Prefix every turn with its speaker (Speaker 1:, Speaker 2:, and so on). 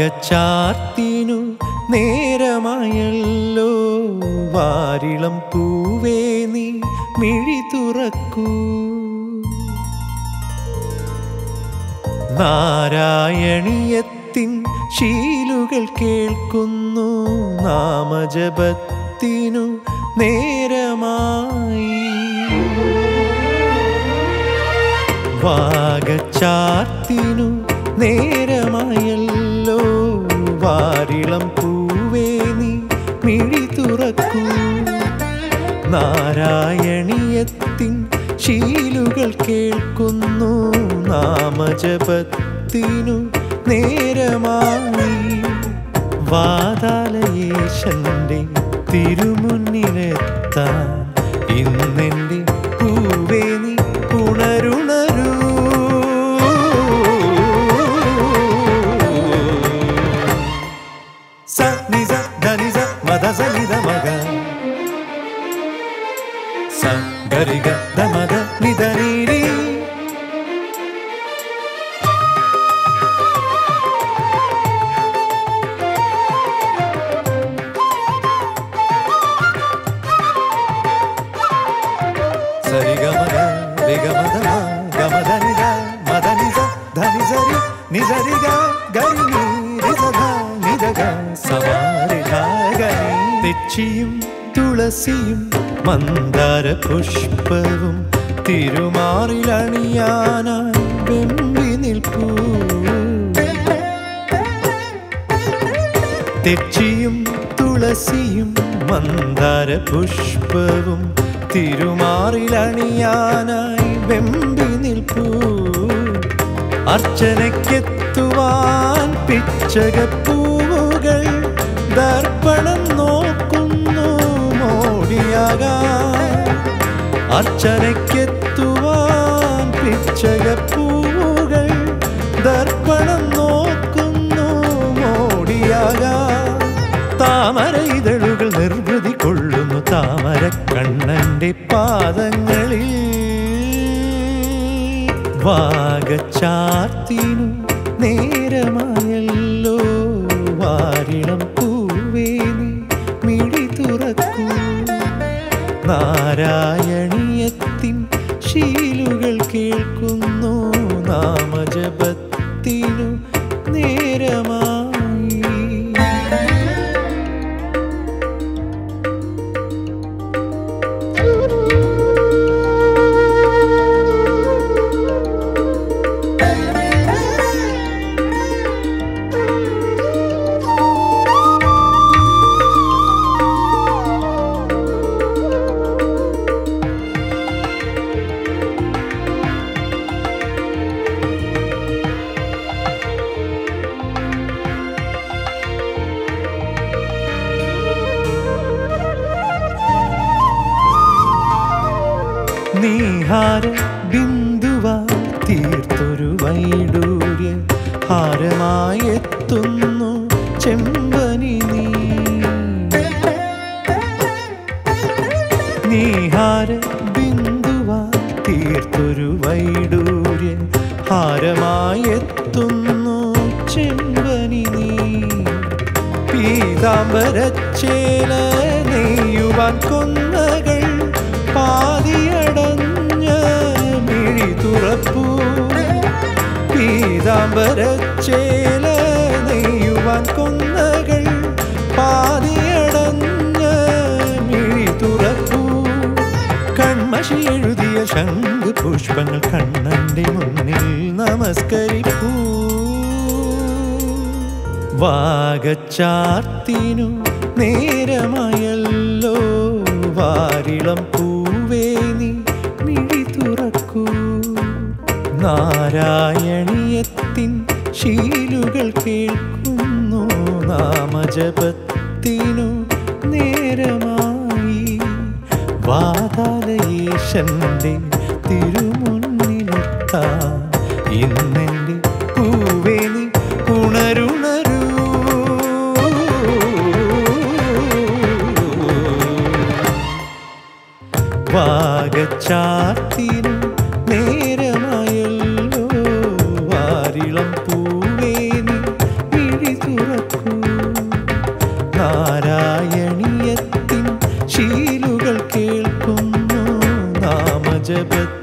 Speaker 1: വാഗച്ചാർത്തിനു നേരമായല്ലോ വാരിളം പൂവേ നീ മിഴി തുറക്കൂ നാരായണീയത്തിൻ ശീലുകൾ കേൾക്കുന്നു നാമജപത്തിനു നേരമായി വാഗച്ചാർത്തിനു നേരമായല്ലോ വാരിളം പൂവേ നീ മിഴി തുറക്കൂ നാരായണീയത്തിൻ ശീലുകൾ കേൾക്കുന്നു നാമജപത്തിനു നേരമായി വാതാലയേശന്റെ തിരുമുന്നിലെത്താൻ ഇന്നെന്റെ പൂവേ നീ ഉണരുണരൂ സ നിസ ധനിസ മദ സനിത മഗ സ ഗരിഗ ദമദ നിധ നീരി സരി ഗമദ രി ഗമദ മ ഗമദ നിധ മദ നിസ ധനി സരി നിസരി ഗ ഗരി നീ രി സധ നിധ ഗ സമാരി ധ ഗരി തെച്ചിയും തുളസിയും മന്ദാര പുഷ്പവും തിരുമാറിലണിയാനായി വെമ്പി നിൽപ്പൂ തെച്ചിയും തുളസിയും മന്ദാര പുഷ്പവും തിരുമാറിലണിയാനായി വെമ്പി നിൽപ്പൂ അർച്ചനയ്ക്കെത്തുവാൻ പിച്ചകപ്പൂവുകൾ ദർപ്പണം നോക്കുന്നു മോടിയാകാൻ അർച്ചനയ്ക്കെത്തുവാൻ പിച്ചകപ്പൂവുകൾ ദർപ്പണം നോക്കുന്നു മോടിയാകാൻ താമര ഇതളുകൾ നിർവൃതി കൊള്ളുന്നു താമര കണ്ണന്റെ പാദങ്ങളിൽ വാഗച്ചാർത്തിനു നേരമായല്ലോ വാരിളം പൂവേ നീ മിഴി തുറക്കൂ നാരായണീയത്തിൻ ശീലുകൾ കേൾക്കുന്നു നാമജപത്തിനു നേരമായി നീഹാര ബിന്ദുവാ തീർത്തൊരു വൈഡൂര്യ ഹാരമായെത്തുന്നു ചെമ്പനി നീ നീഹാര ബിന്ദുവാ തീർത്തൊരു വൈഡൂര്യ ഹാരമായെത്തുന്നു ചെമ്പനി നീ പീതാംബരച്ചേല നെയ്യുവാൻ കൊന്നകൾ പാതിയടഞ്ഞ മിഴി തുറപ്പൂ പീതാംബരച്ചേല നെയ്യുവാൻ കൊന്നകൾ പാതിയടഞ്ഞ മിഴി തുറപ്പൂ കൺമഷി എഴുതിയ ശംഖ് പുഷ്പങ്ങൾ കണ്ണന്റെ മുന്നിൽ നമസ്കരിപ്പൂ വാഗച്ചാർത്തിനു നേരമായല്ലോ വാരിളം പൂവേ നീ മിഴി തുറക്കൂ നാരായണീയത്തിൻ ശീലുകൾ കേൾക്കുന്നു നാമജപത്തിനു നേരമായി വാതാലയേശന്റെ തിരുമുന്നിലെത്താൻ ഇന്നെന്റെ പൂവേ നീ ഉണരുണരൂ വാഗച്ചാർത്തിനു നേരമായല്ലോ വാരിളം പൂവേ നീ മിഴി തുറക്കൂ നാരായണീയത്തിൻ ശീലുകൾ കേൾക്കുന്നു നാമജപത്തിൽ